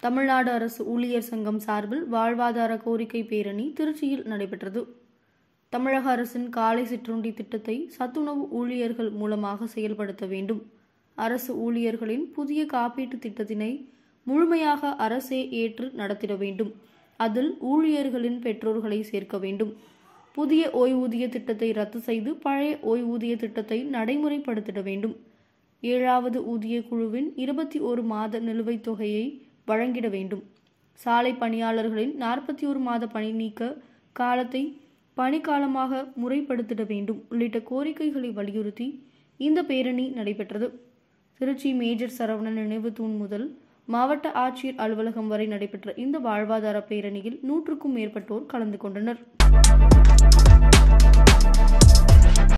தமிழ்நாடு அரசு ஊழியர் சங்கம் சார்பில் வாழ்வாதார கோரிக்கை பேரணி திருச்சியில் நடைபெற்றது தமிழக அரசின் காலை சிற்றுண்டி திட்டத்தை சத்துணவு ஊழியர்கள் மூலமாக செயல்படுத்த வேண்டும் அரசு ஊழியர்களின் புதிய காப்பீட்டு திட்டத்தினை முழுமையாக அரசே ஏற்று நடத்திட வேண்டும் அதில் ஊழியர்களின் பெற்றோர்களை சேர்க்க வேண்டும் புதிய ஓய்வூதிய திட்டத்தை ரத்து செய்து பழைய ஓய்வூதிய திட்டத்தை நடைமுறைப்படுத்திட வேண்டும் ஏழாவது ஊதிய குழுவின் இருபத்தி ஒரு மாத நிலுவைத் தொகையை வழங்கிட வேண்டும் சாலை பணியாளர்களின் நாற்பத்தி ஒரு மாத பணி நீக்க காலத்தை பணிக்காலமாக முறைப்படுத்திட வேண்டும் உள்ளிட்ட கோரிக்கைகளை வலியுறுத்தி இந்த பேரணி நடைபெற்றது திருச்சி மேஜர் சரவணன் நினைவு தூண் முதல் மாவட்ட ஆட்சியர் அலுவலகம் வரை நடைபெற்ற இந்த வாழ்வாதார பேரணியில் நூற்றுக்கும் மேற்பட்டோர் கலந்து கொண்டனர்